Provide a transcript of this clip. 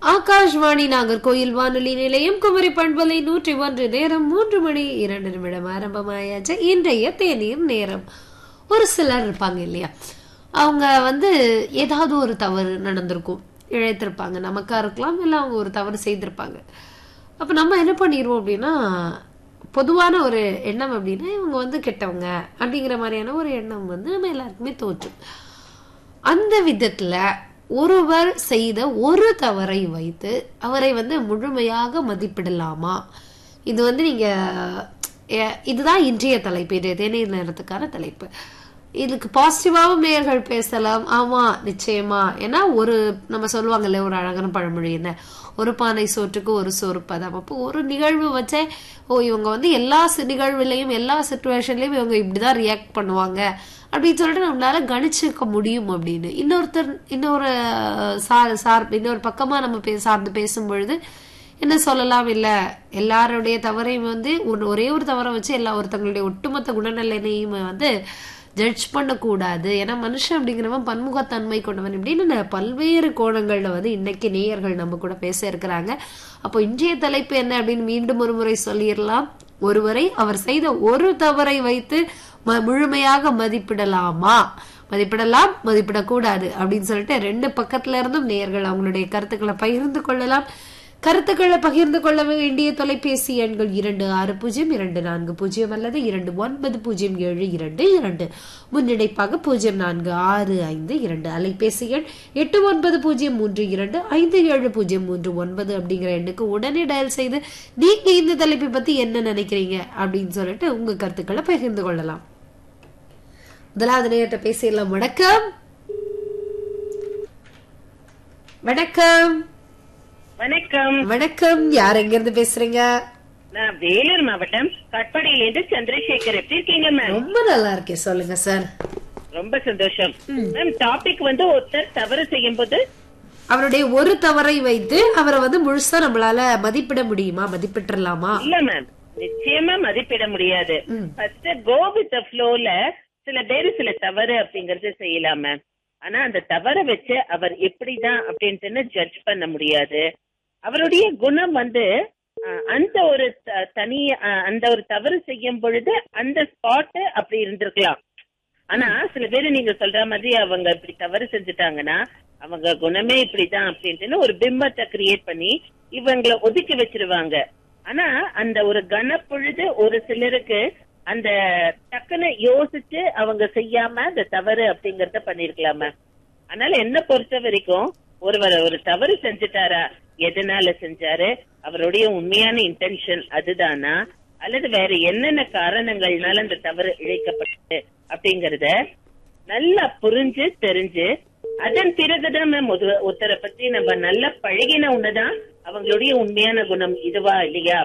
ஆகாஷ்வாணி நாகர்கோயில் வானொலி நிலையம் குமரி பண்பலை நூற்றி ஒன்று நேரம் மூன்று மணி இரண்டு நிமிடம் ஆரம்பமாயாச்சு இன்றைய தேநீர் நேரம் ஒரு சிலர் இருப்பாங்க இல்லையா அவங்க வந்து ஏதாவது ஒரு தவறு நடந்திருக்கும் இழைத்திருப்பாங்க நமக்கா இருக்கலாம் இல்லை அவங்க ஒரு தவறு செய்திருப்பாங்க அப்ப நம்ம என்ன பண்ணிடுவோம் அப்படின்னா பொதுவான ஒரு எண்ணம் அப்படின்னா இவங்க வந்து கெட்டவங்க அப்படிங்கிற மாதிரியான ஒரு எண்ணம் வந்து நம்ம எல்லாருக்குமே தோற்றும் அந்த விதத்துல ஒருவர் செய்த ஒரு தவறை வைத்து அவரை வந்து முழுமையாக மதிப்பிடலாமா இது வந்து நீங்க எ- இதுதான் இன்றைய தலைப்பு இது தேநீர் நேரத்துக்கான தலைப்பு இதுக்கு பாசிட்டிவாவும் நேர்கள் பேசலாம் ஆமா நிச்சயமா ஏன்னா ஒரு நம்ம சொல்லுவாங்கல்ல ஒரு அழகான பழமொழி என்ன ஒரு பானை சோற்றுக்கு ஒரு சோறு பதம் அப்போ ஒரு நிகழ்வு வச்சே ஓ இவங்க வந்து எல்லா சி- நிகழ்வுலையும் எல்லா சுச்சுவேஷன்லயும் இவங்க இப்படிதான் ரியாக்ட் பண்ணுவாங்க அப்படின்னு சொல்லிட்டு நம்மளால கணிச்சுக்க முடியும் அப்படின்னு இன்னொருத்தர் இன்னொரு சார் சார் இன்னொரு பக்கமா நம்ம பே சார்ந்து பேசும் பொழுது என்ன சொல்லலாம் இல்ல எல்லாருடைய தவறையும் வந்து ஒரு- ஒரே ஒரு தவறை வச்சு எல்லா ஒருத்தங்களுடைய ஒட்டுமொத்த குணநலனையும் வந்து ஜட்ஜ் பண்ணக்கூடாது ஏன்னா மனுஷன் அப்படிங்கிறவன் பன்முகத்தன்மை கொண்டவன் இப்படின்னு ந- பல்வேறு கோணங்கள்ல வந்து இன்னைக்கு நேயர்கள் நம்ம கூட பேச இருக்கிறாங்க அப்போ இன்றைய தலைப்பு என்ன அப்படின்னு மீண்டும் ஒரு முறை சொல்லிடலாம் ஒருவரை அவர் செய்த ஒரு தவறை வைத்து ம- முழுமையாக மதிப்பிடலாமா மதிப்பிடலாம் மதிப்பிடக்கூடாது அப்படின்னு சொல்லிட்டு ரெண்டு பக்கத்துல இருந்தும் நேயர்கள் அவங்களுடைய கருத்துக்களை பகிர்ந்து கொள்ளலாம் கருத்துக்களை பகிர்ந்து கொள்ள வேண்டிய தொலைபேசி எண்கள் இரண்டு ஆறு பூஜ்ஜியம் இரண்டு நான்கு பூஜ்ஜியம் அல்லது இரண்டு ஒன்பது பூஜ்ஜியம் ஏழு இரண்டு இரண்டு முன்னிணைப்பாக பூஜ்ஜியம் நான்கு ஆறு ஐந்து இரண்டு அலைபேசி எண் எட்டு ஒன்பது பூஜ்ஜியம் மூன்று இரண்டு ஐந்து ஏழு பூஜ்ஜியம் மூன்று ஒன்பது அப்படிங்கிற எண்ணுக்கு உடனே டயல் செய்து நீங்க இந்த தலைப்பை பத்தி என்ன நினைக்கிறீங்க அப்படின்னு சொல்லிட்டு உங்க கருத்துக்களை பகிர்ந்து கொள்ளலாம் முதலாவது நேரத்தை பேசிடலாம் வணக்கம் வணக்கம் வணக்கம் வணக்கம் யார் எங்க இருந்து பேசுறீங்க நான் வேலூர் மாவட்டம் கட்படியிலிருந்து சந்திரசேகர் எப்படி இருக்கீங்க மேம் ரொம்ப நல்லா இருக்கேன் சொல்லுங்க சார் ரொம்ப சந்தோஷம் மேம் டாபிக் வந்து ஒருத்தர் தவறு செய்யும் போது அவருடைய ஒரு தவறை வைத்து அவரை வந்து முழுசா நம்மளால மதிப்பிட முடியுமா மதிப்பிட்டுறலாமா இல்ல மேம் நிச்சயமா மதிப்பிட முடியாது ம். ஃபர்ஸ்ட் கோ வித் த ஃப்ளோல சில பேரு சில தவறு அப்படிங்கறது செய்யலாம் மேம் ஆனா அந்த தவறை வச்சு அவர் எப்படிதான் அப்படின்ட்டு ஜட்ஜ் பண்ண முடியாது அவருடைய குணம் வந்து அஹ், அந்த ஒரு த- தனி அஹ், அந்த ஒரு தவறு செய்யும் பொழுது அந்த ஸ்பாட் அப்படி இருந்திருக்கலாம் ஆனா சில பேர் நீங்க சொல்ற மாதிரி அவங்க இப்படி தவறு செஞ்சுட்டாங்கன்னா அவங்க குணமே இப்படிதான் அப்படின்ட்டு ஒரு பிம்பத்தை கிரியேட் பண்ணி இவங்களை ஒதுக்கி வச்சிருவாங்க ஆனா அந்த ஒரு கனப்பொழுது ஒரு சிலருக்கு அந்த டக்குன்னு யோசிச்சு அவங்க செய்யாம அந்த தவறு அப்படிங்கறத பண்ணிருக்கலாம அதனால என்ன பொறுத்த வரைக்கும் ஒருவர் ஒரு தவறு செஞ்சுட்டாரா எதனால செஞ்சாரு அவருடைய உண்மையான இன்டென்ஷன் அதுதானா அல்லது வேற என்னென்ன காரணங்கள்னால அந்த தவறு இழைக்கப்பட்டது அப்படிங்கறத நல்லா புரிஞ்சு தெரிஞ்சு அதன் பிறகுதான் மேம் ஒருத்தரை பத்தி நம்ம நல்லா பழகின உடனேதான் அவங்களுடைய உண்மையான குணம் இதுவா இல்லையா